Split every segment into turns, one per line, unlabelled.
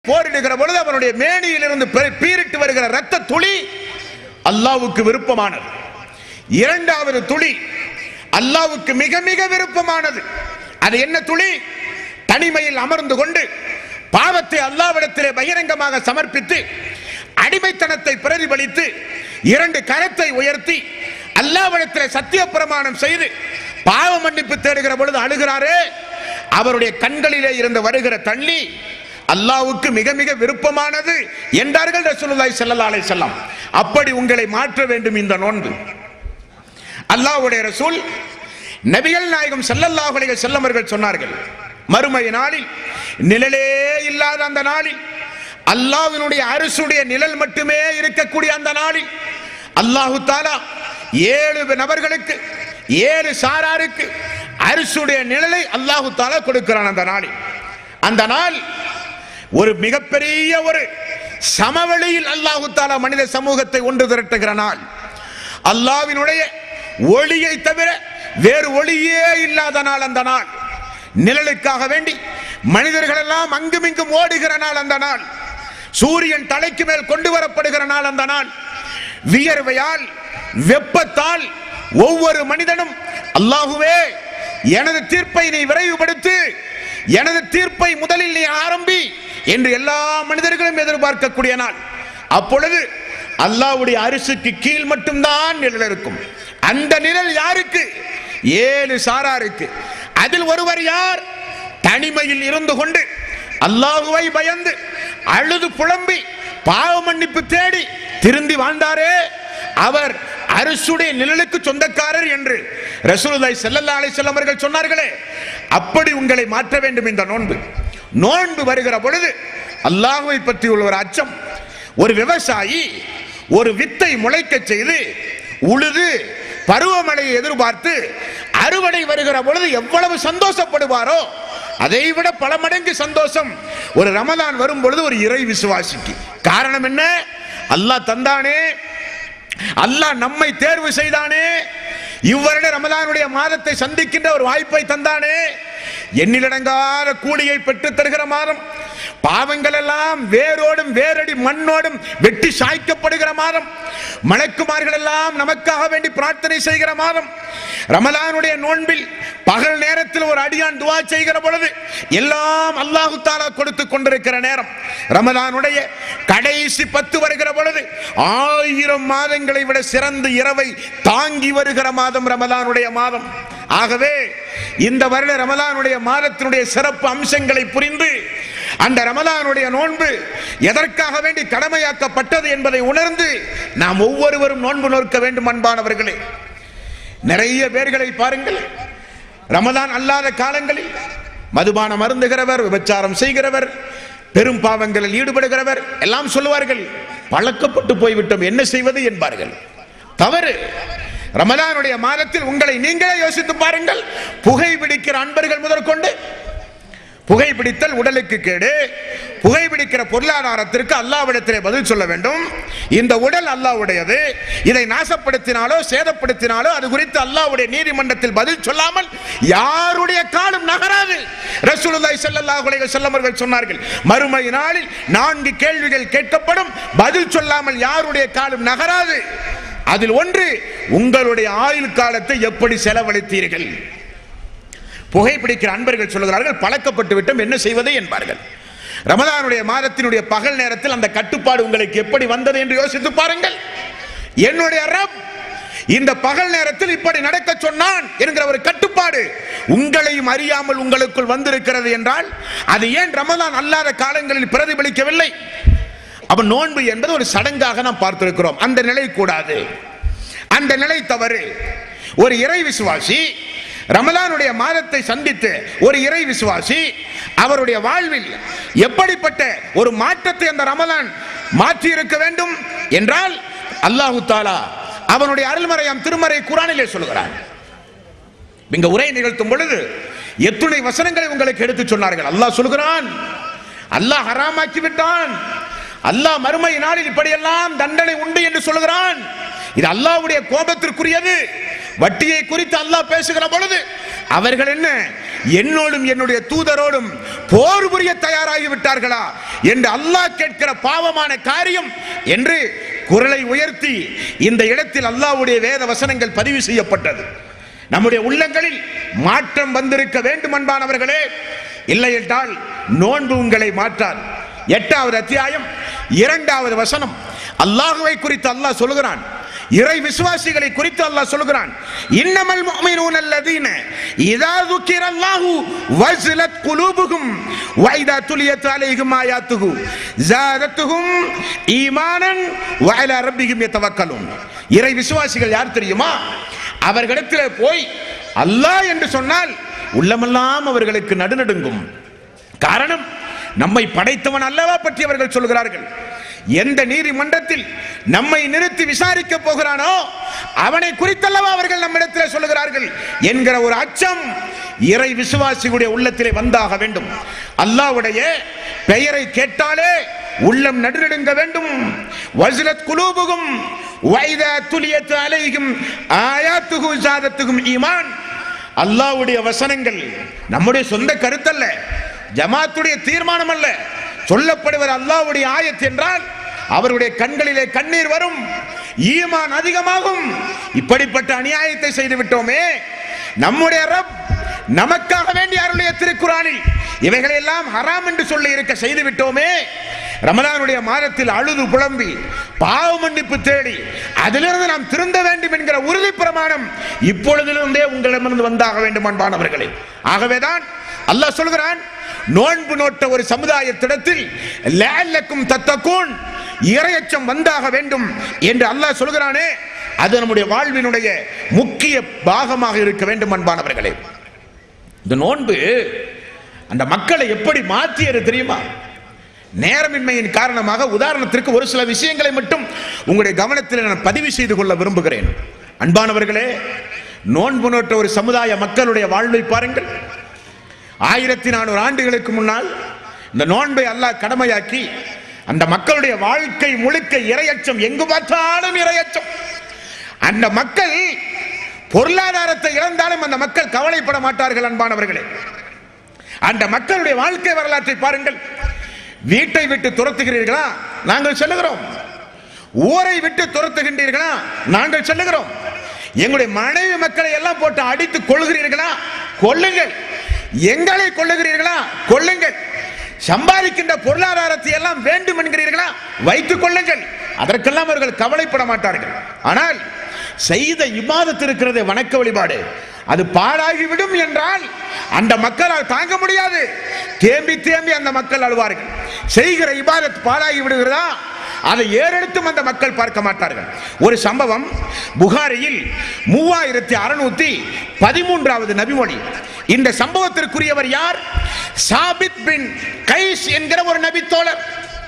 போரிடுகிற பொழுது அவனுடைய மேனியிலிருந்து பெ- பீரிட்டு வருகிற ரத்த துளி அல்லாவுக்கு விருப்பமானது இரண்டாவது துளி அல்லாவுக்கு மிக மிக விருப்பமானது அது என்ன துளி தனிமையில் அமர்ந்து கொண்டு பாவத்தை அல்லாவிடத்திலே பகிரங்கமாக சமர்ப்பித்து அடிமைத்தனத்தை பிரதிபலித்து இரண்டு கரத்தை உயர்த்தி அல்லாவிடத்திலே சத்திய பிரமாணம் செய்து பாவ மன்னிப்பு தேடுகிற பொழுது அழுகிறாரே அவருடைய கண்களிலே இருந்து வருகிற தண்ணி அல்லாவுக்கு மிக மிக விருப்பமானது என்றார்கள் ரசூலுல்லாஹி ஸல்லல்லாஹு அலைஹி வஸல்லம் அப்படி உங்களை மாற்ற வேண்டும் இந்த நோன்பு அல்லாஹ்வுடைய ரசூல் நபிகள் நாயகம் ஸல்லல்லாஹு அலைஹி வஸல்லம் அவர்கள் சொன்னார்கள் மறுமை நாளில் நிழலே இல்லாத அந்த நாளில் அல்லாஹ்வினுடைய அரசுடைய நிழல் மட்டுமே இருக்கக்கூடிய அந்த நாளில் அல்லாஹு தாலா ஏழு நபர்களுக்கு ஏழு சாராருக்கு அரசுடைய நிழலை அல்லாஹு தாலா கொடுக்கிறான் அந்த நாளில் அந்த நாள் ஒரு மிகப்பெரிய ஒரு சமவெளியில் அல்லாஹு தாலா மனித சமூகத்தை ஒன்று திரட்டுகிற நாள் அல்லாவினுடைய ஒளியை தவிர வேறு ஒளியே இல்லாத நாள் அந்த நாள் நிழலுக்காக வேண்டி மனிதர்கள் எல்லாம் அங்குமிங்கும் ஓடுகிற நாள் அந்த நாள் சூரியன் தலைக்கு மேல் கொண்டு வரப்படுகிற நாள் அந்த நாள் வியர்வையால் வெப்பத்தால் ஒவ்வொரு மனிதனும் அல்லாஹுவே எனது தீர்ப்பை நீ விரைவுபடுத்து எனது தீர்ப்பை முதலில் நீ ஆரம்பி என்று எல்லா மனிதர்களும் எதிர்பார்க்கக்கூடிய நாள் அப்பொழுது அல்லாஹ்வுடைய அரிசுக்கு கீழ் மட்டும்தான் நிழல் இருக்கும் அந்த நிழல் யாருக்கு ஏழு சாராருக்கு அதில் ஒருவர் யார் தனிமையில் இருந்து கொண்டு அல்லாஹுவை பயந்து அழுது புலம்பி பாவ மன்னிப்பு தேடி திருந்தி வாழ்ந்தாரே அவர் அரசுடைய நிழலுக்கு சொந்தக்காரர் என்று ரசூலுல்லாஹி ஸல்லல்லாஹு அலைஹி வஸல்லம் அவர்கள் சொன்னார்களே அப்படி உங்களை மாற்ற வேண்டும் இந்த நோன்பு நோன்பு வருகிற பொழுது அல்லாஹுவை பற்றி உள்ள ஒரு அச்சம் ஒரு விவசாயி ஒரு வித்தை முளைக்கச் செய்து உழுது பருவமழையை எதிர்பார்த்து அறுவடை வருகிற பொழுது எவ்வளவு சந்தோஷப்படுவாரோ அதை விட பல மடங்கு சந்தோஷம் ஒரு ரமதான் வரும் பொழுது ஒரு இறை விசுவாசிக்கு காரணம் என்ன அல்லாஹ் தந்தானே அல்லாஹ் நம்மை தேர்வு செய்தானே இவ்வருட ரமதானுடைய மாதத்தை சந்திக்கின்ற ஒரு வாய்ப்பை தந்தானே எண்ணிலடங்காத கூலியை பெற்று தருகிற மாதம் பாவங்கள் எல்லாம் வேரோடும் வேரடி மண்ணோடும் வெட்டி சாய்க்கப்படுகிற மாதம் மலக்குமார்கள் எல்லாம் நமக்காக வேண்டி பிரார்த்தனை செய்கிற மாதம் ரமலானுடைய நோன்பில் பகல் நேரத்தில் ஒரு அடியான் துவா செய்கிற பொழுது எல்லாம் அல்லாஹு தாலா கொடுத்து கொண்டிருக்கிற நேரம் ரமலானுடைய கடைசி பத்து வருகிற பொழுது ஆயிரம் மாதங்களை விட சிறந்த இரவை தாங்கி வருகிற மாதம் ரமலானுடைய மாதம் ஆகவே இந்த வருட ரமலானுடைய மாதத்தினுடைய சிறப்பு அம்சங்களை புரிந்து அந்த ரமலானுடைய நோன்பு எதற்காக வேண்டி கடமையாக்கப்பட்டது என்பதை உணர்ந்து நாம் ஒவ்வொருவரும் நோன்பு நோக்க வேண்டும் அன்பானவர்களே நிறைய பேர்களை பாருங்கள் ரமதான் அல்லாத காலங்களில் மதுபானம் அருந்துகிறவர் விபச்சாரம் செய்கிறவர் பெரும் பாவங்களில் ஈடுபடுகிறவர் எல்லாம் சொல்லுவார்கள் பழக்கப்பட்டு போய்விட்டோம் என்ன செய்வது என்பார்கள் தவறு ரமலானுடைய மாதத்தில் உங்களை நீங்களே யோசித்து பாருங்கள் புகை பிடிக்கிற அன்பர்கள் முதற்கொண்டு புகைப்பிடித்தல் உடலுக்கு கேடு புகைப்பிடிக்கிற பொருளாதாரத்திற்கு அல்லாவிடத்திலே பதில் சொல்ல வேண்டும் இந்த உடல் அல்லாவுடையது இதை நாசப்படுத்தினாலோ சேதப்படுத்தினாலோ அது குறித்து அல்லாவுடைய நீதிமன்றத்தில் பதில் சொல்லாமல் யாருடைய காலம் நகராது ரசூலுல்லாஹி ஸல்லல்லாஹு அலைஹி வஸல்லம் அவர்கள் சொன்னார்கள் மறுமை நாளில் நான்கு கேள்விகள் கேட்கப்படும் பதில் சொல்லாமல் யாருடைய காலம் நகராது அதில் ஒன்று உங்களுடைய ஆயுள் காலத்தை எப்படி செலவழித்தீர்கள் புகைப்பிடிக்கிற அன்பர்கள் சொல்லுகிறார்கள் பழக்கப்பட்டு விட்டோம் என்ன செய்வது என்பார்கள் ரமதானுடைய மாதத்தினுடைய பகல் நேரத்தில் அந்த கட்டுப்பாடு உங்களுக்கு எப்படி வந்தது என்று யோசித்து பாருங்கள் என்னுடைய ரப் இந்த பகல் நேரத்தில் இப்படி நடக்க சொன்னான் என்கிற ஒரு கட்டுப்பாடு உங்களையும் அறியாமல் உங்களுக்குள் வந்திருக்கிறது என்றால் அது ஏன் ரமதான் அல்லாத காலங்களில் பிரதிபலிக்கவில்லை அப்ப நோன்பு என்பது ஒரு சடங்காக நாம் பார்த்திருக்கிறோம் அந்த நிலை கூடாது அந்த நிலை தவறு ஒரு இறை விசுவாசி ரமலானுடைய மாதத்தை சந்தித்து ஒரு இறை விசுவாசி அவருடைய வாழ்வில் எப்படிப்பட்ட ஒரு மாற்றத்தை அந்த ரமலான் மாற்றி இருக்க வேண்டும் என்றால் அல்லாஹு தாலா அவனுடைய அருள்மறையாம் திருமறை குரானிலே சொல்கிறான் இங்க உரை நிகழ்த்தும் பொழுது எத்துணை வசனங்களை உங்களுக்கு எடுத்து சொன்னார்கள் அல்லாஹ் சொல்கிறான் அல்லாஹ் ஹராமாக்கி விட்டான் அல்லாஹ் மறுமை நாளில் இப்படியெல்லாம் தண்டனை உண்டு என்று சொல்கிறான் இது அல்லாஹ்வுடைய கோபத்திற்குரியது வட்டியை குறித்து அல்லாஹ் பேசுகிற பொழுது அவர்கள் என்ன என்னோடும் என்னுடைய தூதரோடும் போர் புரிய தயாராகி விட்டார்களா என்று அல்லாஹ் கேட்கிற பாவமான காரியம் என்று குரலை உயர்த்தி இந்த இடத்தில் அல்லாஹ்வுடைய வேத வசனங்கள் பதிவு செய்யப்பட்டது நம்முடைய உள்ளங்களில் மாற்றம் வந்திருக்க வேண்டும் அன்பானவர்களே இல்லை என்றால் நோன்பு உங்களை மாற்றார் எட்டாவது அத்தியாயம் இரண்டாவது வசனம் அல்லாஹுவை குறித்து அல்லாஹ் சொல்கிறான் இறை விசுவாசிகளை குறித்து அல்லாஹ் சொல்கிறான் இன்னமல் முஃமினூன அல்லதீன இதா ذுக்கிரல்லாஹு வஸலத் குலூபுகும் வைதா துலியத் அலைஹிம் ஆயாத்துஹு ஜாதத்துஹும் ஈமானன் வஅலா ரப்பிஹிம் யதவக்கலூன் இறை விசுவாசிகள் யார் தெரியுமா அவர்களிடத்தில் போய் அல்லாஹ் என்று சொன்னால் உள்ளமெல்லாம் அவர்களுக்கு நடுநடுங்கும் காரணம் நம்மை படைத்தவன் அல்லவா பற்றி அவர்கள் சொல்கிறார்கள் எந்த நீதிமன்றத்தில் நம்மை நிறுத்தி விசாரிக்க போகிறானோ அவனை குறித்தல்லவா அவர்கள் நம்மிடத்தில் சொல்லுகிறார்கள் என்கிற ஒரு அச்சம் இறை விசுவாசிகளுடைய உள்ளத்திலே வந்தாக வேண்டும் அல்லாஹ்வுடைய பெயரை கேட்டாலே உள்ளம் நடுநடுங்க வேண்டும் வஸ்லத் குலூபுகும் வைதா துலியத் அலைஹிம் ஆயாத்துஹு ஜாதத்துகும் ஈமான் அல்லாஹ்வுடைய வசனங்கள் நம்முடைய சொந்த கருத்தல்ல ஜமாத்துடைய தீர்மானம் அல்ல சொல்லப்படுவது அல்லாஹ்வுடைய ஆயத் என்றால் அவருடைய கண்களிலே கண்ணீர் வரும் ஈமான் அதிகமாகும் இப்படிப்பட்ட அநியாயத்தை செய்து விட்டோமே நம்முடைய ரப் நமக்காக வேண்டிய அருளிய திருக்குறானில் இவைகளை எல்லாம் ஹராம் என்று சொல்லி இருக்க செய்து விட்டோமே ரமலானுடைய மாதத்தில் அழுது புலம்பி பாவ மன்னிப்பு தேடி அதிலிருந்து நாம் திருந்த வேண்டும் என்கிற உறுதி பிரமாணம் இப்பொழுதிலிருந்தே உங்களிடமிருந்து வந்தாக வேண்டும் அன்பானவர்களே ஆகவேதான் அல்லாஹ் சொல்கிறான் நோன்பு நோட்ட ஒரு சமுதாயத்திடத்தில் லேலக்கும் தத்தக்கூன் இரையச்சம் வந்தாக வேண்டும் என்று அல்லாஹ் சொல்கிறானே அது நம்முடைய வாழ்வினுடைய முக்கிய பாகமாக இருக்க வேண்டும் அன்பானவர்களே இந்த நோன்பு அந்த மக்களை எப்படி மாற்றியது தெரியுமா நேரமின்மையின் காரணமாக உதாரணத்திற்கு ஒரு சில விஷயங்களை மட்டும் உங்களுடைய கவனத்தில் நான் பதிவு செய்து கொள்ள விரும்புகிறேன் அன்பானவர்களே நோன்பு நோட்ட ஒரு சமுதாய மக்களுடைய வாழ்வை பாருங்கள் ஆயிரத்தி நானூறு ஆண்டுகளுக்கு முன்னால் இந்த நோன்பை அல்லாஹ் கடமையாக்கி அந்த மக்களுடைய வாழ்க்கை முழுக்க இரையச்சம் எங்கு பார்த்தாலும் இரையச்சம் அந்த மக்கள் பொருளாதாரத்தை இழந்தாலும் அந்த மக்கள் கவலைப்பட மாட்டார்கள் அன்பானவர்களே அந்த மக்களுடைய வாழ்க்கை வரலாற்றை பாருங்கள் வீட்டை விட்டு துரத்துகிறீர்களா நாங்கள் செல்லுகிறோம் ஊரை விட்டு துரத்துகின்றீர்களா நாங்கள் செல்லுகிறோம் எங்களுடைய மனைவி மக்களை எல்லாம் போட்டு அடித்து கொள்கிறீர்களா கொள்ளுங்கள் எங்களை கொள்ளுகிறீர்களா கொள்ளுங்கள் சம்பாதிக்கின்ற பொருளாதாரத்தை எல்லாம் வேண்டும் என்கிறீர்களா வைத்துக் கொள்ளுங்கள் அதற்கெல்லாம் அவர்கள் கவலைப்பட மாட்டார்கள் ஆனால் செய்த இபாதத் இருக்கிறது வணக்க வழிபாடு அது பாழாகிவிடும் என்றால் அந்த மக்களால் தாங்க முடியாது தேம்பி தேம்பி அந்த மக்கள் அழுவார்கள் செய்கிற இபாதத் பாழாகி விடுகிறதா அதை ஏறெடுத்தும் அந்த மக்கள் பார்க்க மாட்டார்கள் ஒரு சம்பவம் புகாரியில் மூவாயிரத்தி அறுநூத்தி பதிமூன்றாவது நபிமொழி இந்த சம்பவத்திற்குரியவர் யார் சாபித் பின் கைஸ் என்கிற ஒரு நபித்தோழர்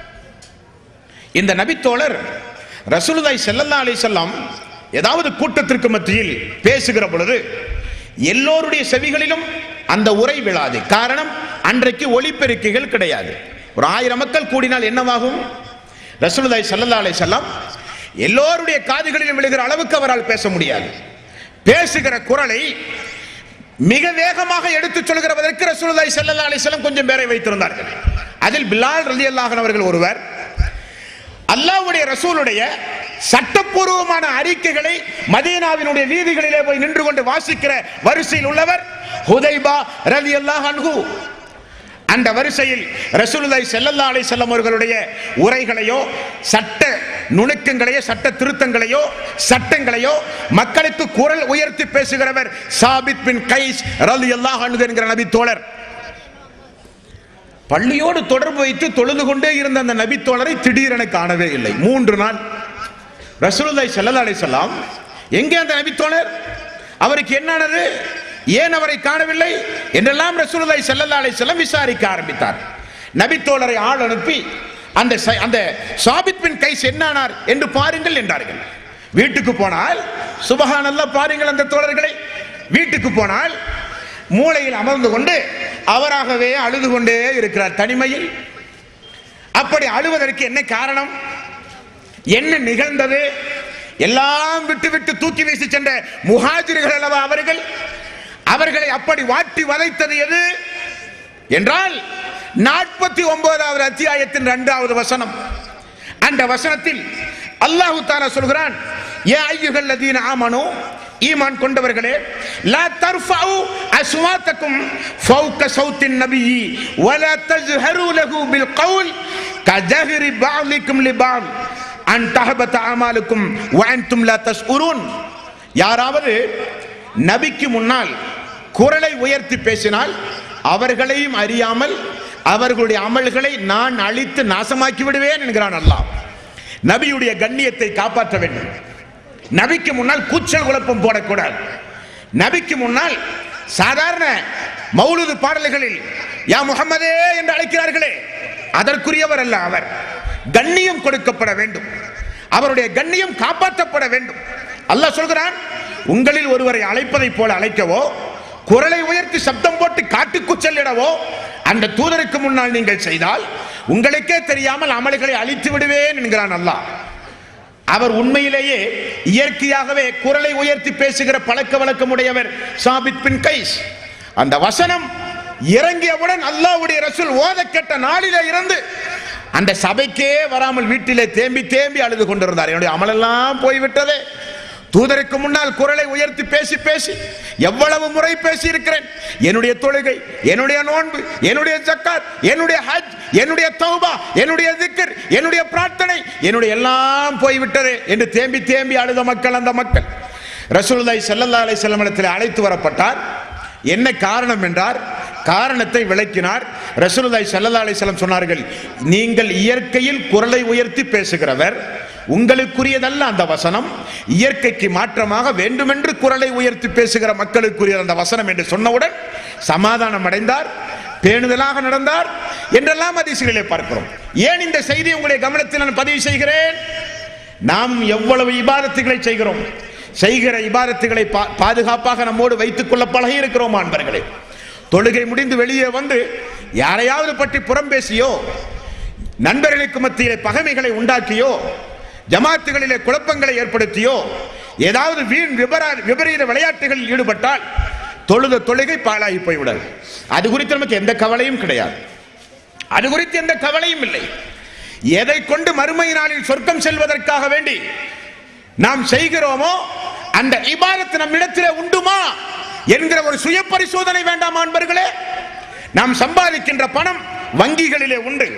இந்த நபித்தோழர் ரசூலுல்லாஹி ஸல்லல்லாஹு அலைஹி வஸல்லம் ஏதாவது கூட்டத்திற்கு மத்தியில் பேசுகிற பொழுது எல்லோருடைய செவிகளிலும் அந்த உரை விழாது காரணம் அன்றைக்கு ஒளிபெருக்கிகள் கிடையாது ஒரு ஆயிரம் மக்கள் கூடினால் என்னவாகும் ரசூலுல்லாஹி ஸல்லல்லாஹு அலைஹி வஸல்லம் எல்லோருடைய காதுகளிலும் விழுகிற அளவுக்கு அவரால் பேச முடியாது பேசுகிற குரலை மிக வேகமாக எடுத்துச் சொல்கிறதற்கு ரசூலுல்லாஹி ஸல்லல்லாஹு அலைஹி வஸல்லம் கொஞ்சம் பேரை வைத்திருந்தார்கள் அதில் பிலால் ரலியல்லாஹு அன்ஹு அவர்கள் ஒருவர் அல்லாஹ்வுடைய ரசூலுடைய சட்டப்பூர்வமான அறிக்கைகளை மதீனாவினுடைய வீதிகளிலே போய் நின்று கொண்டு வாசிக்கிற வரிசையில் உள்ளவர் ஹுதைபா ரலியல்லாஹு அன்ஹு அந்த வரிசையில் ரசூலுல்லாஹி ஸல்லல்லாஹு அலைஹி வஸல்லம் அவர்களுடைய உரைகளையோ சட்ட நுணுக்கங்களையோ சட்ட திருத்தங்களையோ சட்டங்களையோ மக்களுக்கு குரல் உயர்த்தி பேசுகிறவர் சாபித் பின் கைஸ் ரலியல்லாஹு அன்ஹு என்கிற நபி தோழர் பள்ளியோடு தொடர்பு வைத்து தொழுது கொண்டே இருந்த அந்த நபி தோழரை திடீரென காணவே இல்லை மூன்று நாள் ரசூலுல்லாஹி ஸல்லல்லாஹு அலைஹி வஸல்லம் எங்கே அந்த நபி தோழர் அவருக்கு என்னானது ஏன் அவரை காணவில்லை என்றெல்லாம் ரசூலுல்லாஹி ஸல்லல்லாஹு அலைஹி வஸல்லம் விசாரிக்க ஆரம்பித்தார் நபி தோழரை ஆள் அனுப்பி அந்த ச- அந்த சாபித் பின் கைஸ் என்னானார் என்று பாருங்கள் என்றார்கள் வீட்டுக்கு போனால் சுபஹானல்லாஹ் பாருங்கள் அந்த தோழர்களை வீட்டுக்கு போனால் மூளையில் அமர்ந்து கொண்டு அவராகவே அழுது கொண்டே இருக்கிறார் தனிமையில் அப்படி அழுவதற்கு என்ன காரணம் என்ன நிகழ்ந்தது எல்லாம் விட்டு விட்டு தூக்கி வீசி சென்ற முஹாஜிர்கள் அல்லவா அவர்கள் அவர்களை அப்படி வாட்டி வதைத்தது எது என்றால் நாற்பத்தி ஒன்பதாவது அத்தியாயத்தின் இரண்டாவது வசனம் அந்த வசனத்தில் அல்லாஹு தாலா சொல்கிறான் ஏ ஐயுகள் லதீன ஆமனு ஈமான் கொண்டவர்களே லா தர்ஃபஉ அஸ்வாத்தக்கும் ஃபௌக சௌத்தின் நபியி வலா தஜ்ஹரு லஹு பில் கவுல் கஜஹரி பஅலிக்கும் லிபஅல் அன் தஹபத அமாலுக்கும் வ அன்தும் லா தஷ்உரூன் யாராவது நபிக்கு முன்னால் குரலை உயர்த்தி பேசினால் அவர்களையும் அறியாமல் அவர்களுடைய அமல்களை நான் அழித்து நாசமாக்கி விடுவேன் என்கிறான் அல்லாஹ் நபியுடைய கண்ணியத்தை காப்பாற்ற வேண்டும் நபிக்கு முன்னால் கூச்சல் குழப்பம் போடக்கூடாது நபிக்கு முன்னால் சாதாரண மௌலுது பாடல்களில் யா முகம்மதே என்று அழைக்கிறார்களே அதற்குரியவர் அல்ல அவர் கண்ணியம் கொடுக்கப்பட வேண்டும் அவருடைய கண்ணியம் காப்பாற்றப்பட வேண்டும் அல்லாஹ் சொல்கிறான் உங்களில் ஒருவரை அழைப்பதைப் போல அழைக்கவோ குரலை உயர்த்தி சப்தம் போட்டு காட்டுக்கு செல்லிடவோ அந்த தூதருக்கு முன்னால் நீங்கள் செய்தால் உங்களுக்கே தெரியாமல் அமல்களை அழித்து விடுவேன் என்கிறான் அல்லாஹ் அவர் உண்மையிலேயே இயற்கையாகவே குரலை உயர்த்தி பேசுகிற பழக்க வழக்கமுடையவர் சாபித் பின் கைஸ் அந்த வசனம் இறங்கியவுடன் அல்லாஹ்வுடைய ரசூல் ஓத கேட்ட நாளிலே இருந்து அந்த சபைக்கே வராமல் வீட்டிலே தேம்பி தேம்பி அழுது கொண்டிருந்தார் என்னுடைய அமலெல்லாம் போய்விட்டதே தூதருக்கு முன்னால் குரலை உயர்த்தி பேசி பேசி எவ்வளவு முறை பேசி இருக்கிறேன் என்னுடைய தொழுகை என்னுடைய நோன்பு என்னுடைய ஜக்காத் என்னுடைய ஹஜ் என்னுடைய தௌபா என்னுடைய திக்கர் என்னுடைய பிரார்த்தனை என்னுடைய எல்லாம் போய்விட்டது என்று தேம்பி தேம்பி அழுத மக்கள் அந்த மக்கள் ரசூலுல்லாஹி ஸல்லல்லாஹு அலைஹி வஸல்லம் இடத்தில் அழைத்து வரப்பட்டார் என்ன காரணம் என்றார் காரணத்தை விளக்கினார் ரசூலுல்லாஹி ஸல்லல்லாஹு அலைஹி வஸல்லம் சொன்னார்கள் நீங்கள் இயற்கையில் குரலை உயர்த்தி பேசுகிறவர் உங்களுக்குரியதல்ல அந்த வசனம் இயற்கைக்கு மாற்றமாக வேண்டுமென்று குரலை உயர்த்தி பேசுகிற மக்களுக்குரிய அந்த வசனம் என்று சொன்னவுடன் சமாதானம் அடைந்தார் பேணுதலாக நடந்தார் என்றெல்லாம் அதிசயங்களை பார்க்கிறோம் ஏன் இந்த செய்தி உங்களுடைய கவனத்தில் நான் பதிவு செய்கிறேன் நாம் எவ்வளவு இபாதத்துகளை செய்கிறோம் செய்கிற இபாதத்துகளை பா- பாதுகாப்பாக நம்மோடு வைத்துக் கொள்ள பழகி இருக்கிறோம் அன்பர்களே தொழுகை முடிந்து வெளியே வந்து யாரையாவது பற்றி புறம் பேசியோ நண்பர்களுக்கு மத்தியிலே பகைமைகளை உண்டாக்கியோ ஜமாத்துகளிலே குழப்பங்களை ஏற்படுத்தியோ ஏதாவது வீண் விபரா விபரீத விளையாட்டுகளில் ஈடுபட்டால் தொழுத தொழுகை பாழாகி போய்விடாது அது குறித்து நமக்கு எந்த கவலையும் கிடையாது அது குறித்து எந்த கவலையும் இல்லை எதை கொண்டு மறுமை நாளில் சொர்க்கம் செல்வதற்காக வேண்டி நாம் செய்கிறோமோ அந்த இபாதத்து நம்மிடத்திலே உண்டுமா என்கிற ஒரு சுய பரிசோதனை வேண்டாமா அன்பர்களே நாம் சம்பாதிக்கின்ற பணம் வங்கிகளிலே உண்டு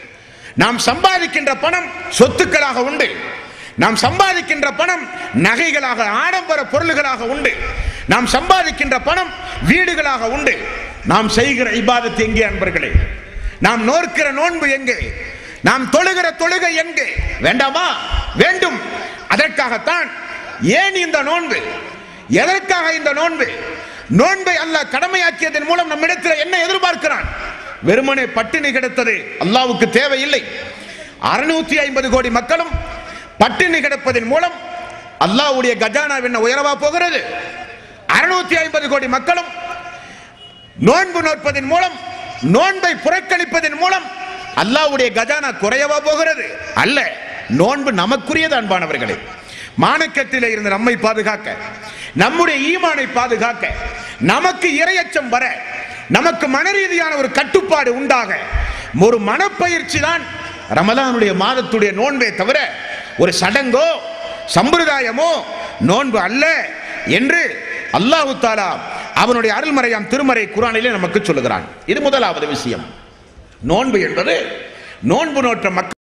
நாம் சம்பாதிக்கின்ற பணம் சொத்துக்களாக உண்டு நாம் சம்பாதிக்கின்ற பணம் நகைகளாக ஆடம்பர பொருள்களாக உண்டு நாம் சம்பாதிக்கின்ற பணம் வீடுகளாக உண்டு நாம் செய்கிற இபாதத்து எங்கே அன்பர்களே நாம் நோர்க்கிற நோன்பு எங்கே நாம் தொழுகிற தொழுகை எங்கே வேண்டாமா வேண்டும் அதற்காகத்தான் ஏன் இந்த நோன்பு எதற்காக இந்த நோன்பு நோன்பை அல்லாஹ் கடமையாக்கியதன் மூலம் நம்மிடத்தில் என்ன எதிர்பார்க்கிறான் வெறுமனே பட்டினி கிடத்தது அல்லாவுக்கு தேவையில்லை அறுநூத்தி ஐம்பது கோடி மக்களும் பட்டினி கிடப்பதன் மூலம் அல்லாஹ்வுடைய கஜானா என்ன உயரவா போகிறது அறுநூத்தி ஐம்பது கோடி மக்களும் நோன்பு நோற்பதன் மூலம் நோன்பை புறக்கணிப்பதன் மூலம் அல்லாஹ்வுடைய கஜானா குறையவா போகிறது அல்ல நோன்பு நமக்குரியது அன்பானவர்களே மானக்கத்திலே இருந்து நம்மை பாதுகாக்க நம்முடைய ஈமானை பாதுகாக்க நமக்கு இரையச்சம் வர நமக்கு மனரீதியான ஒரு கட்டுப்பாடு உண்டாக ஒரு மனப்பயிற்சி தான் ரமலானுடைய மாதத்துடைய நோன்பே தவிர ஒரு சடங்கோ சம்பிரதாயமோ நோன்பு அல்ல என்று அல்லாஹு தாலா அவனுடைய அருள்மறையாம் திருமறை குரானிலே நமக்கு சொல்லுகிறான் இது முதலாவது விஷயம் நோன்பு என்பது நோன்பு நோற்ற மக்கள்